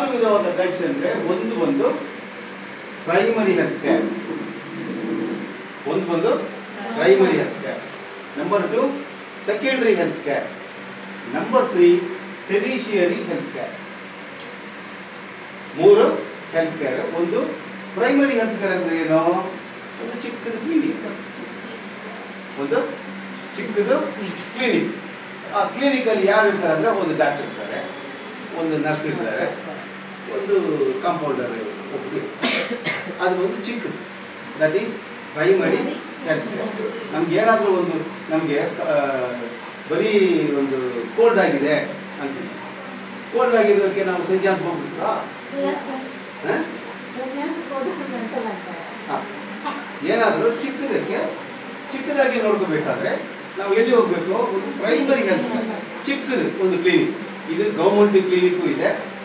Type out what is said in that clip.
ವಿಧವಾದ ಟೈಪ್ಸ್ ಅಂದರೆ ಒಂದು ಬಂದು ಪ್ರೈಮರಿ ಹೆಲ್ತ್ ಕೇರ್ ಒಂದು ಬಂದು primary health care number two secondary health care number three tertiary health care ಮೂರು ಹೆಲ್ತ್ ಕೇರ್ ಒಂದು ಪ್ರೈಮರಿ ಹೆಲ್ತ್ ಕೇರ್ ಅಂದ್ರೆ ಏನು ಒಂದು ಚಿಕ್ಕದು ಕ್ಲಿನಿಕ್ ಒಂದು ಚಿಕ್ಕದು ಕ್ಲಿನಿಕ್ ಆ ಕ್ಲಿನಿಕಲ್ಲಿ ಯಾರು ಇರ್ತಾರೆ ಅಂದರೆ ಒಂದು ಡಾಕ್ಟರ್ ಇರ್ತಾರೆ ಒಂದು ನರ್ಸ್ ಇರ್ತಾರೆ ಒಂದು ಕಾಂಪೌಂಡರ್ ಒಬ್ಬರು ಇರ್ತಾರೆ. ಅದು ಒಂದು ಚಿಕ್ಕದು that is primary health care ನಮ್ಗೆ ಏನಾದರೂ ಒಂದು ನಮಗೆ ಬರೀ ಒಂದು ಕೋಲ್ಡ್ ಆಗಿದೆ ಅಂತೀವಿ ಕೋಲ್ಡ್ ಆಗಿರೋದಕ್ಕೆ ನಾವು ಸೆಂಚಾನ್ಸ್ ಹೋಗ್ಬಿಟ್ರಾ ಹಾಂ ಏನಾದರೂ ಚಿಕ್ಕದಕ್ಕೆ ಚಿಕ್ಕದಾಗಿ ನೋಡ್ಕೋಬೇಕಾದ್ರೆ ನಾವು ಎಲ್ಲಿ ಹೋಗ್ಬೇಕು ಒಂದು ಪ್ರೈಮರಿ ಹೆಲ್ತ್ ಚಿಕ್ಕದು ಒಂದು ಕ್ಲಿನಿಕ್ ಇದು ಗೌರ್ಮೆಂಟ್ ಕ್ಲಿನಿಕ್ಕು ಇದೆ